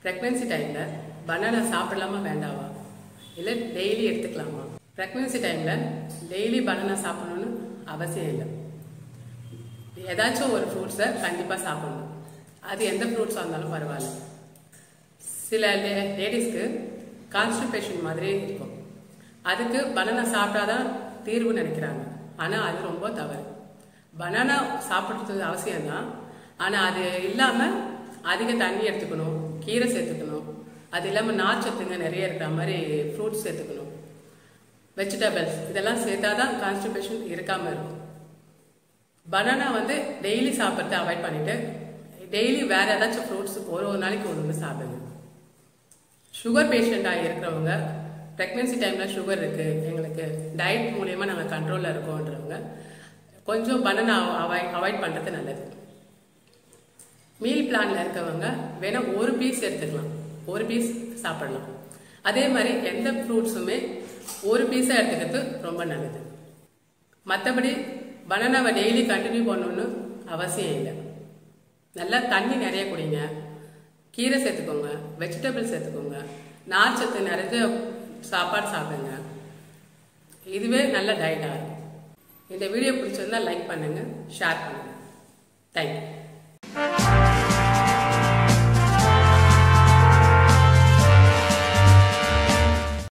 pregnancy டைமில் banana சாப்பிடலாமா வேண்டாமா இல்லை டெய்லி எடுத்துக்கலாமா ப்ரெக்னென்சி டைமில் டெய்லி பனானா சாப்பிடணும்னு அவசியம் இல்லை ஏதாச்சும் ஒரு ஃப்ரூட்ஸை கண்டிப்பாக சாப்பிடணும் அது எந்த ஃப்ரூட்ஸாக இருந்தாலும் பரவாயில்ல சில லேடிஸ்க்கு கான்ஸ்டிபேஷன் மாதிரி இருக்கும் அதுக்கு பனானா சாப்பிட்டாதான் தீர்வு நினைக்கிறாங்க ஆனால் அது ரொம்ப தவறு பனானா சாப்பிட்றது அவசியம்தான் ஆனால் அது இல்லாமல் அதிக தண்ணி எடுத்துக்கணும் கீரை சேர்த்துக்கணும் அது இல்லாமல் நார்ச்சத்துங்க நிறைய இருக்கிற மாதிரி ஃப்ரூட்ஸ் சேர்த்துக்கணும் வெஜிடபிள்ஸ் இதெல்லாம் சேர்த்தாதான் கான்ஸ்டிபேஷன் இருக்காமல் இருக்கும் பனானா வந்து டெய்லி சாப்பிட்றத அவாய்ட் பண்ணிட்டு டெய்லி வேற ஏதாச்சும் ஃப்ரூட்ஸ் ஒரு ஒரு நாளைக்கு ஒன்று ஒன்று சாப்பிடுங்க சுகர் பேஷண்ட்டாக இருக்கிறவங்க ப்ரெக்னென்சி டைமில் சுகர் இருக்குது எங்களுக்கு டயட் மூலயமா நாங்கள் கண்ட்ரோலில் இருக்கோன்றவங்க கொஞ்சம் பனானா அவாய்ட் அவாய்ட் பண்ணுறது நல்லது மீல் பிளானில் இருக்கவங்க வேணால் ஒரு பீஸ் எடுத்துக்கலாம் ஒரு பீஸ் சாப்பிடலாம் அதே மாதிரி எந்த ஃப்ரூட்ஸுமே ஒரு பீஸாக எடுத்துக்கிறது ரொம்ப நல்லது மற்றபடி பனானாவை டெய்லி கண்டினியூ பண்ணணும்னு அவசியம் இல்லை நல்லா தண்ணி நிறைய குடிங்க கீரை சேர்த்துக்கோங்க வெஜிடபிள் சேர்த்துக்கோங்க நார்ச்சத்து நிறைய சாப்பாடு சாப்பிடுங்க இதுவே நல்ல டயட்டாக இருக்கும் இந்த வீடியோ பிடிச்சிருந்தா லைக் பண்ணுங்கள் ஷேர் பண்ணுங்கள் தேங்க்யூ